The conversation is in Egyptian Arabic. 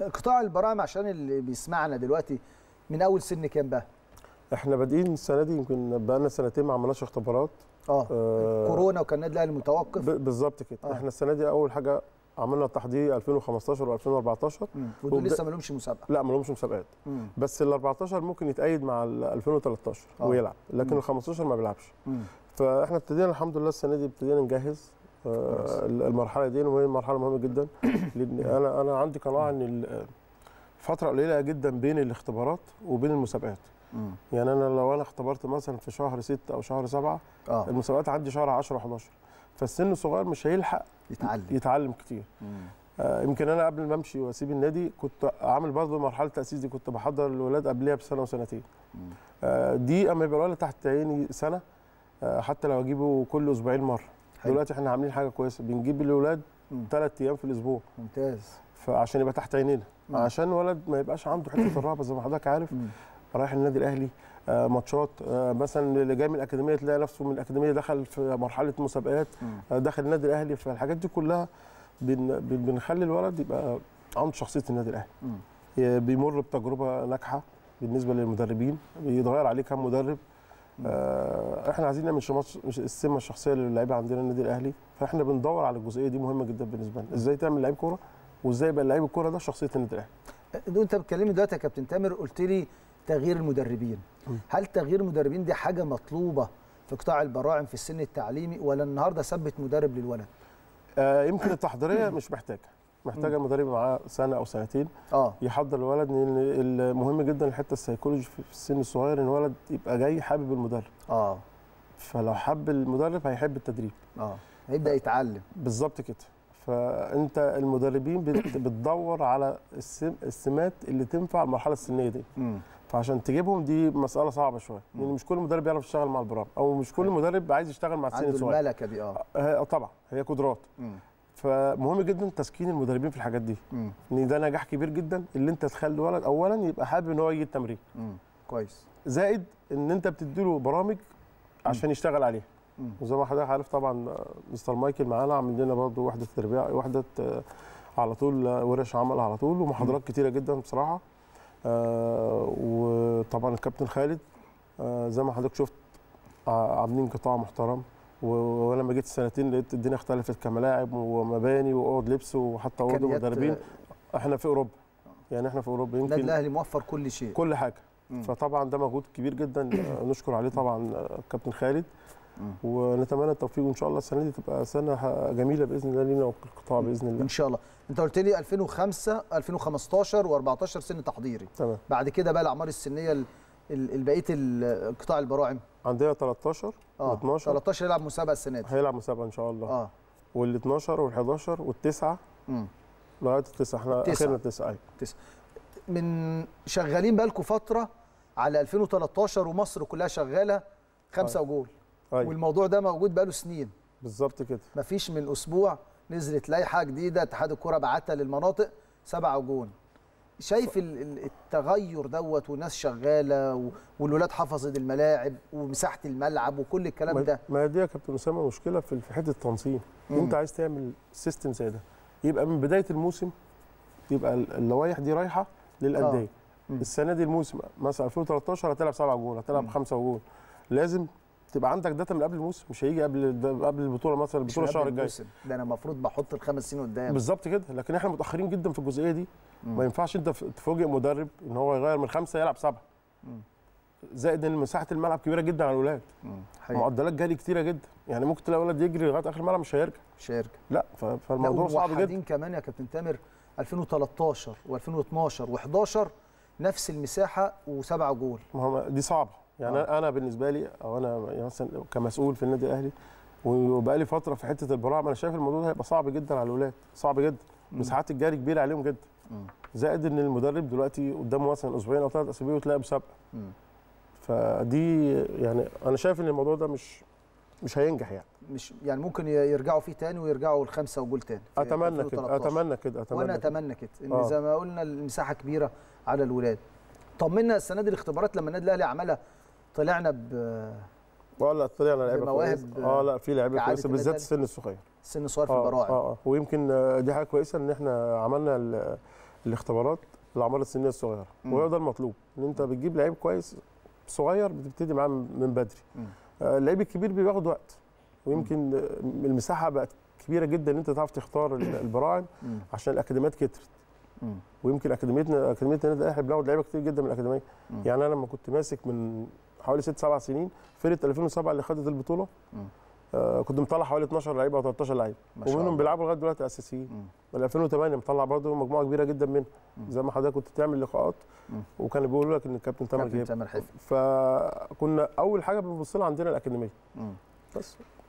قطاع البراعم عشان اللي بيسمعنا دلوقتي من اول سن كام بقى احنا بادئين السنه دي يمكن بقى لنا سنتين ما عملناش اختبارات اه آه، كورونا وكان النادي الاهلي متوقف ب- بالظبط كده آه. احنا السنه دي اول حاجه عملنا التحضير 2015 و2014 مم. ودول وبدأ- لسه ما لهمش مسابقه لا ما لهمش مسابقات مم. بس ال 14 ممكن يتأيد مع ال 2013 آه. ويلعب لكن مم. ال 15 ما بيلعبش مم. فاحنا ابتدينا الحمد لله السنه دي ابتدينا نجهز كويس. آه المرحله دي وهي مرحله مهمه جدا لان انا انا عندي قناعه ان ال- فتره قليله جدا بين الاختبارات وبين المسابقات مم. يعني انا لو انا اختبرت مثلا في شهر 6 او شهر 7 اه المسابقات عندي شهر 10 و11 فالسن الصغير مش هيلحق يتعلم يتعلم كتير مم. آه، يمكن انا قبل ما امشي واسيب النادي كنت عامل برضه مرحله التاسيس دي كنت بحضر الولاد قبلها بسنه وسنتين مم. آه، دي اما يبقى الولد تحت عيني سنه آه، حتى لو اجيبه كل اسبوعين مره حلو. دلوقتي احنا عاملين حاجه كويسه بنجيب الولاد مم. ثلاث ايام في الاسبوع ممتاز فعشان يبقى تحت عينينا مم. عشان الولد ما يبقاش عنده حته الرهبه زي ما حضرتك عارف مم. رايح النادي الاهلي آه، ماتشات آه، مثلا اللي جاي من الاكاديميه تلاقي نفسه من الاكاديميه دخل في مرحله مسابقات مم. آه، دخل النادي الاهلي فالحاجات دي كلها بن بن- بنخلي الولد يبقى عنده شخصيه النادي الاهلي مم. ي- بيمر بتجربه ناجحه بالنسبه للمدربين بيتغير عليه كام مدرب آه، احنا عايزين نعمل شماس- مش السمه الشخصيه للعيبه عندنا النادي الاهلي فاحنا بندور على الجزئيه دي مهمه جدا بالنسبه لنا ازاي تعمل لعيب كوره وازاي يبقى لعيب الكوره ده شخصيه النادي الاهلي انت بتكلمني دلوقتي يا كابتن تامر قلت لي تغيير المدربين مم. هل تغيير المدربين دي حاجه مطلوبه في قطاع البراعم في السن التعليمي ولا النهارده ثبت مدرب للولد آه، يمكن التحضيريه مش محتاجه محتاجه مدرب معاه سنه او سنتين اه يحضر الولد لان المهم جدا الحته السيكولوجي في في السن الصغير ان الولد يبقى جاي حابب المدرب اه فلو حب المدرب هيحب التدريب اه هيبدا يتعلم بالظبط كده فانت المدربين بت- بتدور على السم السمات اللي تنفع المرحله السنيه دي مم. فعشان تجيبهم دي مساله صعبه شويه لان مم. مش كل مدرب يعرف يشتغل مع البرامج او مش كل مدرب عايز يشتغل مع السن عنده الصغير الملكه دي اه آه، طبعا هي قدرات مم. فمهم جدا تسكين المدربين في الحاجات دي مم. ان ده نجاح كبير جدا اللي انت تخلي الولد اولا يبقى حابب ان هو يجي التمرين مم. كويس زائد ان انت بتديله برامج عشان يشتغل عليها مم. وزي ما حضرتك عارف طبعا آه، مستر مايكل معانا عامل لنا برضه وحده تربيه وحده آه، على طول آه، ورش عمل على طول ومحاضرات كتيره جدا بصراحه آه، وطبعا الكابتن خالد آه، زي ما حضرتك شفت آه، عاملين قطاع محترم و- ولما جيت السنتين لقيت الدنيا اختلفت كملاعب ومباني واوض لبس وحتى اوض إمكانيات، مدربين آه، احنا في اوروبا يعني احنا في اوروبا النادي يمكن الاهلي موفر كل شيء كل حاجه مم. فطبعا ده مجهود كبير جدا آه، نشكر عليه طبعا آه، الكابتن خالد مم. ونتمنى التوفيق وان شاء الله السنه دي تبقى سنه ح- جميله باذن الله لينا والقطاع باذن الله ان شاء الله انت قلت لي 2005 2015 و14 سن تحضيري تمام بعد كده بقى الاعمار السنيه ال- ال- البقيه ال- قطاع البراعم عندنا 13 اه و12 13 يلعب مسابقه السنه دي هيلعب مسابقه ان شاء الله اه وال 12 وال 11 والتسعه مم. لغايه التسعه احنا التسعة. اخرنا التسعه ايوه من شغالين بقالكم فتره على 2013 ومصر كلها شغاله خمسه وجول ايوه والموضوع ده موجود بقاله سنين بالظبط كده مفيش من اسبوع نزلت لائحه جديده اتحاد الكره بعتها للمناطق سبعة وجون شايف ال- ال- التغير دوت والناس شغاله و- والولاد حفظت الملاعب ومساحه الملعب وكل الكلام ما- ده ما دي يا كابتن اسامه مشكله في في حته التنظيم مم. انت عايز تعمل سيستم زي ده يبقى من بدايه الموسم يبقى ال- اللوائح دي رايحه للانديه مم. السنه دي الموسم مثلا 2013 هتلعب سبعة جول هتلعب مم. خمسة جول لازم تبقى عندك داتا من قبل الموسم مش هيجي قبل ده- قبل البطوله مثلا مش البطوله قبل الشهر الجاي الموسم. ده انا المفروض بحط الخمس سنين قدام بالظبط كده لكن احنا متاخرين جدا في الجزئيه دي مم. ما ينفعش انت ف- تفوجئ مدرب ان هو يغير من خمسه يلعب سبعه مم. زائد ان مساحه الملعب كبيره جدا على الاولاد مم. حقيقي. معدلات جري كتيره جدا يعني ممكن تلاقي ولد يجري لغايه اخر الملعب مش هيرجع شارك لا ف- فالموضوع صعب جدا وموحدين كمان يا كابتن تامر 2013 و2012 و11 نفس المساحه وسبعة جول ما هو دي صعبه يعني آه. آه. انا بالنسبه لي او انا يعني مثلا كمسؤول في النادي الاهلي وبقى لي فتره في حته البراعم انا شايف الموضوع ده هيبقى صعب جدا على الاولاد صعب جدا مم. مساحات الجري كبيره عليهم جدا مم. زائد ان المدرب دلوقتي قدامه مثلا اسبوعين او ثلاث اسابيع وتلاقي مسابقه مم. فدي يعني انا شايف ان الموضوع ده مش مش هينجح يعني مش يعني ممكن ي- يرجعوا فيه تاني ويرجعوا الخمسه وجول تاني في اتمنى كده 2013. اتمنى كده اتمنى وانا كده. اتمنى كده ان آه. زي ما قلنا المساحه كبيره على الولاد طمنا السنه دي الاختبارات لما النادي الاهلي عملها طلعنا اه لا طلعنا لعيبه بمواهب، كويسه اه لا في لعيبه كعادة كويسه بالذات النادي السن الصغير بسن صغير في اه البراعم اه اه ويمكن آه، دي حاجه كويسه ان احنا عملنا ال- الاختبارات الاعمار السنيه الصغيره مم. وهو ده المطلوب ان انت بتجيب لعيب كويس صغير بتبتدي معاه من بدري مم. آه، اللعيب الكبير بياخد وقت ويمكن آه، المساحه بقت كبيره جدا ان انت تعرف تختار ال- البراعم مم. عشان الاكاديميات كترت مم. ويمكن اكاديميتنا اكاديميه النادي الاهلي بناخد لعيبه كتير جدا من الاكاديميه مم. يعني انا لما كنت ماسك من حوالي ست سبع سنين فرقه 2007 اللي خدت البطوله مم. آه كنت مطلع حوالي 12 لعيب او 13 لعيب ما شاء ومنهم الله. بيلعبوا لغايه دلوقتي اساسيين مم. من 2008 مطلع برضه مجموعه كبيره جدا منهم مم. زي ما حضرتك كنت بتعمل لقاءات مم. وكانوا بيقولوا لك ان الكابتن تامر كابتن جايب تامر حفني فكنا اول حاجه بنبص لها عندنا الاكاديميه مم. بس